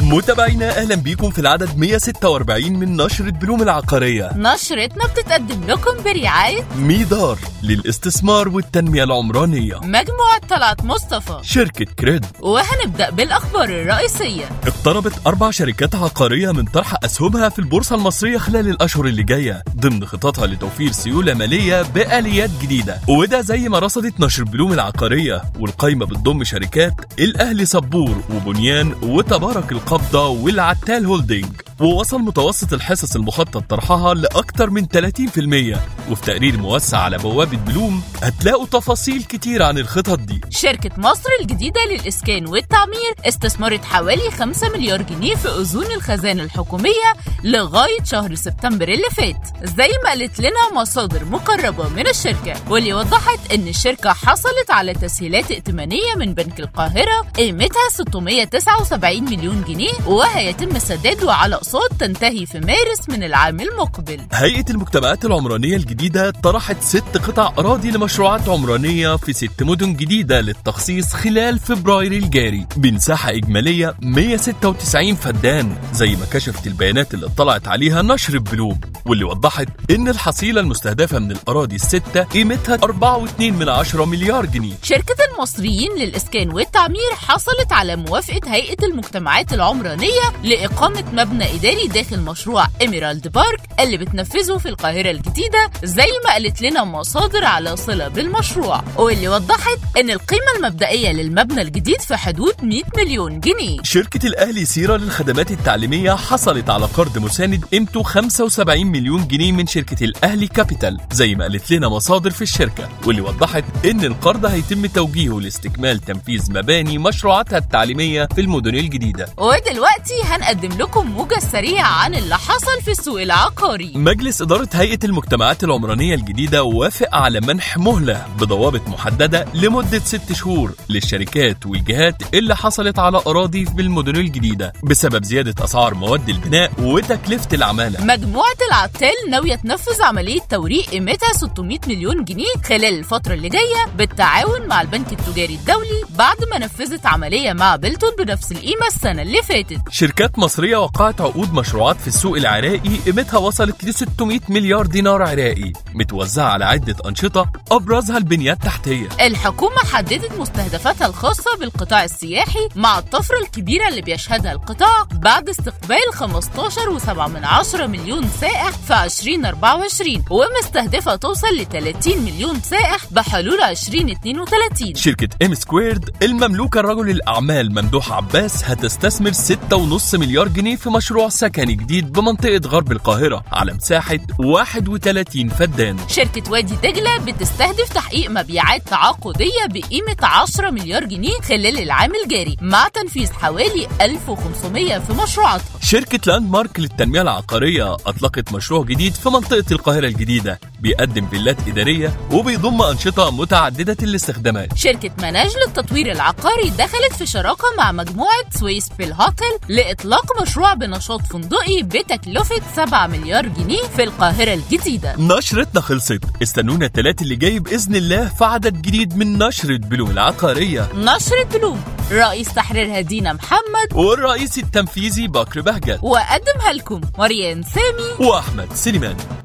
متابعينا اهلا بيكم في العدد 146 من نشرة بلوم العقارية نشرتنا بتتقدم لكم برعاية ميدار للاستثمار والتنمية العمرانية مجموعة طلعت مصطفى شركة كريد وهنبدأ بالأخبار الرئيسية اقتربت أربع شركات عقارية من طرح أسهمها في البورصة المصرية خلال الأشهر اللي جاية ضمن خططها لتوفير سيولة مالية بآليات جديدة وده زي ما رصدت نشر بلوم العقارية والقايمة بتضم شركات الأهلي صبور وبنيان وتبارك القبضة والعتال هولدينج ووصل متوسط الحصص المخطط طرحها لأكثر من 30% وفي تقرير موسع على بوابة بلوم هتلاقوا تفاصيل كتير عن الخطط دي شركة مصر الجديدة للإسكان والتعمير استثمرت حوالي 5 مليار جنيه في أذون الخزانة الحكومية لغاية شهر سبتمبر اللي فات زي ما قالت لنا مصادر مقربة من الشركة واللي وضحت إن الشركة حصلت على تسهيلات ائتمانية من بنك القاهرة قيمتها 679 مليون جنيه وهيتم سداده على أقساط تنتهي في مارس من العام المقبل هيئة المجتمعات العمرانية الجديدة طرحت ست قطع أراضي لمشروعات عمرانية في ست مدن جديدة للتخصيص خلال فبراير الجاري بمساحة إجمالية 196 فدان زي ما كشفت البيانات اللي اطلعت عليها نشر بلوم واللي وضحت إن الحصيلة المستهدفة من الأراضي الستة قيمتها 4.2 من عشرة مليار جنيه شركة المصريين للإسكان والتعمير حصلت على موافقة هيئة المجتمعات العمرانية لإقامة مبنى إداري داخل مشروع إيميرالد بارك اللي بتنفذه في القاهرة الجديدة زي ما قالت لنا مصادر على صلة بالمشروع واللي وضحت إن القيمة المبدئية للمبنى الجديد في حدود 100 مليون جنيه شركة الأهلي سيرة للخدمات التعليمية حصلت على قرض مساند قيمته 75 مليون جنيه من شركة الأهلي كابيتال زي ما قالت لنا مصادر في الشركة واللي وضحت إن القرض هيتم توجيهه لاستكمال تنفيذ مباني مشروعاتها التعليمية في المدن الجديدة ودلوقتي هنقدم لكم موجة سريعة عن اللي حصل في السوق العقاري مجلس إدارة هيئة المجتمعات العمرانية الجديدة وافق على منح مهلة بضوابط محددة لمدة ست شهور للشركات والجهات اللي حصلت على أراضي بالمدن الجديدة بسبب زيادة أسعار مواد البناء وتكلفة العمالة مجموعة العتال ناوية تنفذ عملية توريق قيمتها 600 مليون جنيه خلال الفترة اللي جاية بالتعاون مع البنك التجاري الدولي بعد ما نفذت عملية مع بيلتون بنفس القيمة السنة اللي فاتت شركات مصرية وقعت عقود مشروعات في السوق العراقي قيمتها وصلت ل 600 مليار دينار عراقي متوزعة على عدة أنشطة أبرزها البنية التحتية الحكومة حددت مستهدفاتها الخاصة بالقطاع السياحي مع الطفرة الكبيرة اللي بيشهدها القطاع بعد استقبال 15.7 مليون سائح في 2024 ومستهدفة توصل ل 30 مليون سائح بحلول 2032 شركة ام سكويرد المملوكة لرجل الأعمال ممدوح عباس هتستثمر 6.5 مليار جنيه في مشروع سكني جديد بمنطقة غرب القاهرة على مساحة 31 فدان شركة وادي دجلة بتستهدف تحقيق مبيعات تعاقدية بقيمة 10 مليار جنيه خلال العام الجاري مع تنفيذ حوالي 1500 في مشروعاتها شركة لاند مارك للتنمية العقارية أطلقت مشروع جديد في منطقة القاهرة الجديدة بيقدم فيلات إدارية وبيضم أنشطة متعددة الاستخدامات شركة مناج للتطوير العقاري دخلت في شراكة مع مجموعة سويس بيل هوتل لإطلاق مشروع بنشاط فندقي بتكلفة 7 مليار جنيه في القاهرة الجديدة نشرتنا خلصت استنونا التلات اللي جاي بإذن الله في عدد جديد من نشرة بلوم العقارية نشرة بلوم رئيس تحريرها دينا محمد والرئيس التنفيذي بكر بهجت وقدمها لكم مريان سامي وأحمد سليمان